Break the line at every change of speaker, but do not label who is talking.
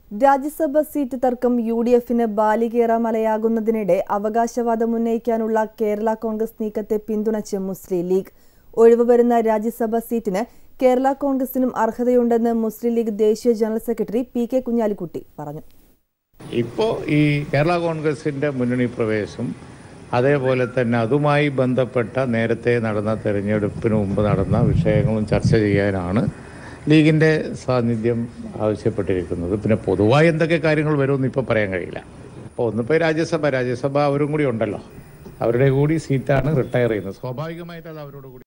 Rajya Sabha seat തർക്കം U D എഫിന് ബാലികേറാമലയാകുന്നതിനിടെ അവകാശവാദം ഉന്നയിക്കാനുള്ള കേരള കോൺഗ്രസ് നീക്കത്തെ പിന്തുണച്ച് മുസ്ലിം ലീഗ് ഒഴിവ് വരുന്ന രാജ്യസഭ സീറ്റിന് കേരള കോൺഗ്രസിനും അർഹതയുണ്ടെന്ന് മുസ്ലിം ലീഗ് ദേശീയ general secretary P K Kunhalikutty പറഞ്ഞു
ഇപ്പോൾ ഈ കേരള കോൺഗ്രസിൻ്റെ മുന്നണി പ്രവേശം അതേപോലെ തന്നെ അതുമായി ബന്ധപ്പെട്ട നേരത്തെ നടന്ന തെരഞ്ഞെടുപ്പിന് മുമ്പ് നടന്ന വിഷയങ്ങളും ചർച്ച ചെയ്യാനാണ് ലീഗിൻ്റെ സാന്നിധ്യം ആവശ്യപ്പെട്ടിരിക്കുന്നത് പിന്നെ പൊതുവായി എന്തൊക്കെ കാര്യങ്ങൾ വരുമെന്ന് ഇപ്പോൾ പറയാൻ കഴിയില്ല അപ്പോൾ ഒന്നിപ്പോൾ രാജ്യസഭ രാജ്യസഭ അവരും കൂടി ഉണ്ടല്ലോ അവരുടെ കൂടി സീറ്റാണ് റിട്ടയർ ചെയ്യുന്നത് സ്വാഭാവികമായിട്ട് അത് അവരോട് കൂടി